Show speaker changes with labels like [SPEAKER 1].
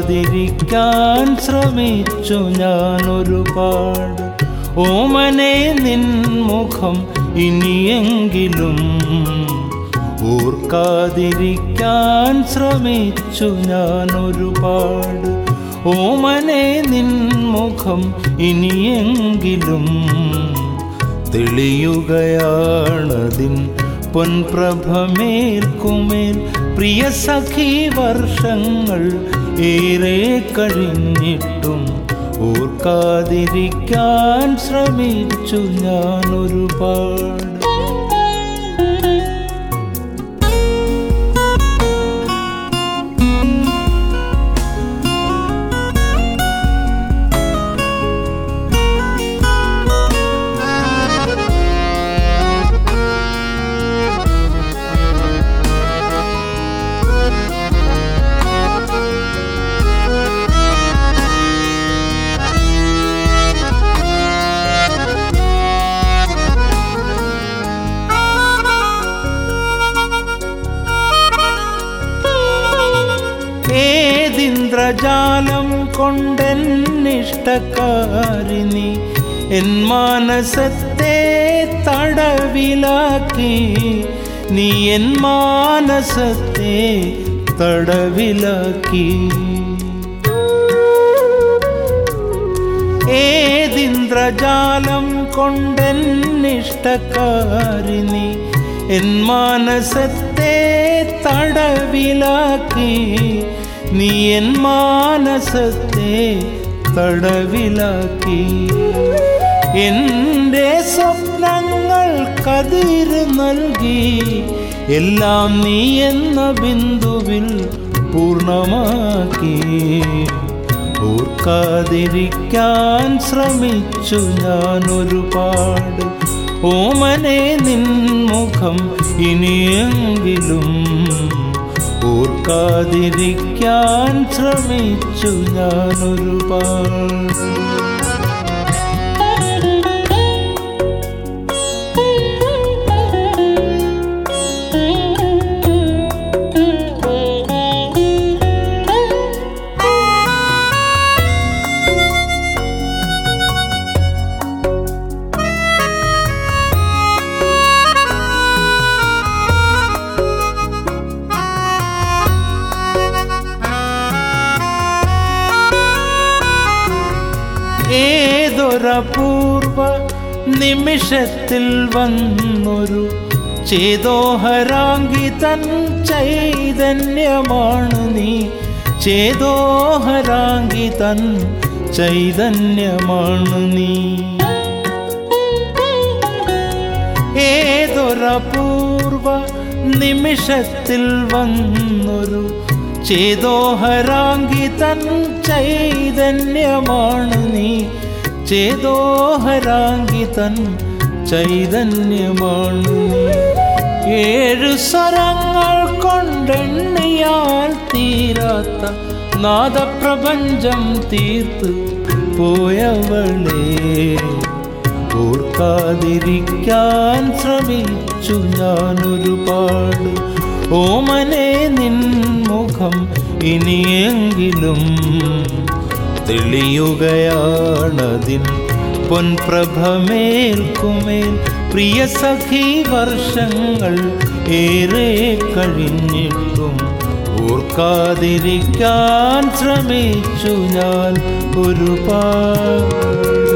[SPEAKER 1] ഓർക്കാതിരിക്കാൻ ശ്രമിച്ചു ഞാൻ ഒരുപാട് ഓമനെ നിൻ മുഖം ഇനിയെങ്കിലും ഓർക്കാതിരിക്കാൻ ശ്രമിച്ചു ഞാൻ ഒരുപാട് ഓമനെ നിൻ മുഖം ഇനിയെങ്കിലും തെളിയുകയാണതിൻ പൊൻപ്രഭമേൽക്കുമേൽ പ്രിയ സഖി വർഷങ്ങൾ ഏറെ കഴിഞ്ഞിട്ടും ഓർക്കാതിരിക്കാൻ ശ്രമിച്ചു ഞാൻ ഒരുപാട് ഏതിന്ദ്രജാലം കൊണ്ടെന്നിഷ്ടക്കാരിനി എൻ മാനസത്തെ തടവിലാക്കി നീ എൻ മാനസത്തെ തടവിലാക്കി ഏതിന്ദ്രജാലം കൊണ്ടെന്നിഷ്ടക്കാരിനി എൻ മാനസത്തെ തടവിലാക്കി നീ എൻ മാനസത്തെ തടവിലാക്കി എൻ്റെ സ്വപ്നങ്ങൾ കതിര് നൽകി എല്ലാം നീ എന്ന ബിന്ദുവിൽ പൂർണ്ണമാക്കി ഓർക്കാതിരിക്കാൻ ശ്രമിച്ചു ഞാൻ ഒരുപാട് ഓമനെ നിൻ മുഖം ഇനിയെങ്കിലും ഓർക്കാതിരിക്കാൻ ശ്രമിച്ചു ഞാൻ ഒരുപാട് ഏതൊരപൂർവ നിമിഷത്തിൽ വന്നൊരു ചേതോഹരാങ്കി തൻ ചൈതന്യമാണ് നീ ചേതോഹരാങ്കി തൻ ചൈതന്യമാണ് നീ ഏതൊരപൂർവ നിമിഷത്തിൽ വന്നൊരു ചേതോഹരാങ്കി തൻ ചൈതന്യമാണ് നീ ചേതോഹരാങ്കി തൻ ചൈതന്യമാണ് നീ ഏഴു സ്വരങ്ങൾ കൊണ്ടെണ്ണിയാൽ തീരാത്ത നാദപ്രപഞ്ചം തീർത്ത് പോയവളേ ഓർക്കാതിരിക്കാൻ ശ്രമിച്ചു ഞാൻ ഒരുപാട് ഓമനെ നിൻ മുഖം ഇനിയെങ്കിലും തെളിയുകയാണതിൻ പൊൻപ്രഭമേൽക്കുമേൽ പ്രിയ സഖി വർഷങ്ങൾ ഏറെ കഴിഞ്ഞിട്ടും ഓർക്കാതിരിക്കാൻ ശ്രമിച്ചു ഞാൻ ഒരുപാട്